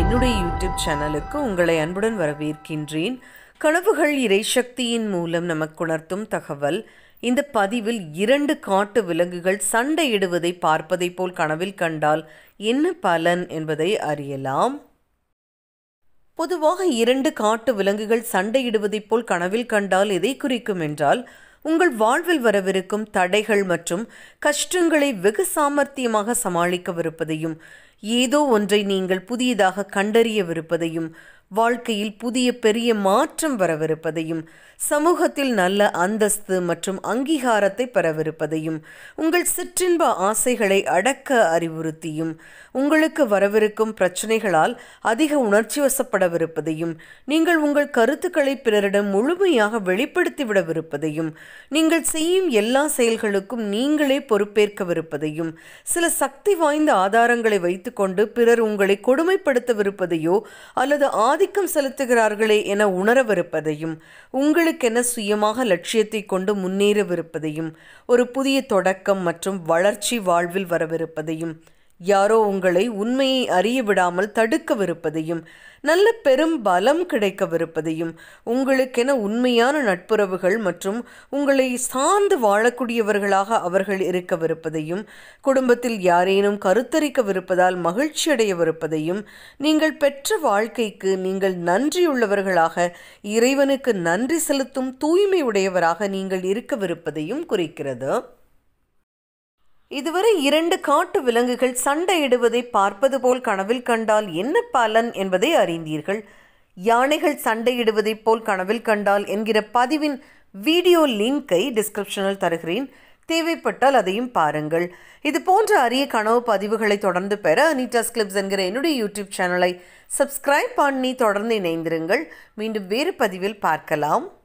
என்னுடைய யூடியூப் சேனலுக்கு உங்களை அன்புடன் வரவேற்கின்றேன் கனவுகள் இறைசக்தியின் மூலம் நமக்கு உணர்த்தும் தகவல் இந்த பதிவில் இரண்டு காட்டு விலங்குகள் சண்டையிடுவதை பார்ப்பதைப் போல் கனவில் கண்டால் என்ன பலன் என்பதை அறியலாம் பொதுவாக இரண்டு காட்டு விலங்குகள் சண்டையிடுவதைப் போல் கனவில் கண்டால் எதை குறிக்கும் என்றால் உங்கள் வாழ்வில் வரவிருக்கும் தடைகள் மற்றும் கஷ்டங்களை வெகு சாமர்த்தியமாக சமாளிக்கவிருப்பதையும் ஏதோ ஒன்றை நீங்கள் புதியதாக கண்டறியவிருப்பதையும் வாழ்க்கையில் புதிய பெரிய மாற்றம் வரவிருப்பதையும் சமூகத்தில் நல்ல அந்தஸ்து மற்றும் அங்கீகாரத்தை பெறவிருப்பதையும் உங்கள் சிற்றின்ப ஆசைகளை அடக்க அறிவுறுத்தியும் உங்களுக்கு வரவிருக்கும் பிரச்சனைகளால் அதிக உணர்ச்சி வசப்படவிருப்பதையும் நீங்கள் உங்கள் கருத்துக்களை பிறரிடம் முழுமையாக வெளிப்படுத்திவிடவிருப்பதையும் நீங்கள் செய்யும் எல்லா செயல்களுக்கும் நீங்களே பொறுப்பேற்கவிருப்பதையும் சில சக்தி வாய்ந்த ஆதாரங்களை வைத்துக்கொண்டு பிறர் உங்களை கொடுமைப்படுத்தவிருப்பதையோ அல்லது ஆதிக்கம் செலுத்துகிறார்களே என உணரவிருப்பதையும் உங்களுக்கென சுயமாக லட்சியத்தை கொண்டு முன்னேறவிருப்பதையும் ஒரு புதிய தொடக்கம் மற்றும் வளர்ச்சி வாழ்வில் வரவிருப்பதையும் யாரோ உங்களை உண்மையை அறிய விடாமல் தடுக்கவிருப்பதையும் நல்ல பெரும் பலம் கிடைக்கவிருப்பதையும் உங்களுக்கென உண்மையான நட்புறவுகள் மற்றும் உங்களை சார்ந்து வாழக்கூடியவர்களாக அவர்கள் இருக்கவிருப்பதையும் குடும்பத்தில் யாரேனும் கருத்தரிக்கவிருப்பதால் மகிழ்ச்சி அடையவிருப்பதையும் நீங்கள் பெற்ற வாழ்க்கைக்கு நீங்கள் நன்றியுள்ளவர்களாக இறைவனுக்கு நன்றி செலுத்தும் தூய்மை உடையவராக நீங்கள் இருக்கவிருப்பதையும் குறிக்கிறது இதுவரை இரண்டு காட்டு விலங்குகள் சண்டையிடுவதை பார்ப்பது போல் கனவில் கண்டால் என்ன பலன் என்பதை அறிந்தீர்கள் யானைகள் சண்டையிடுவதைப் போல் கனவில் கண்டால் என்கிற பதிவின் வீடியோ லிங்கை டிஸ்கிரிப்ஷனில் தருகிறேன் தேவைப்பட்டால் அதையும் பாருங்கள் இது போன்ற அரிய கனவு பதிவுகளை தொடர்ந்து பெற அனிட்டாஸ் கிளிப்ஸ் என்கிற என்னுடைய யூடியூப் சேனலை சப்ஸ்கிரைப் பண்ணி தொடர்ந்து இணைந்திருங்கள் மீண்டும் வேறு பதிவில் பார்க்கலாம்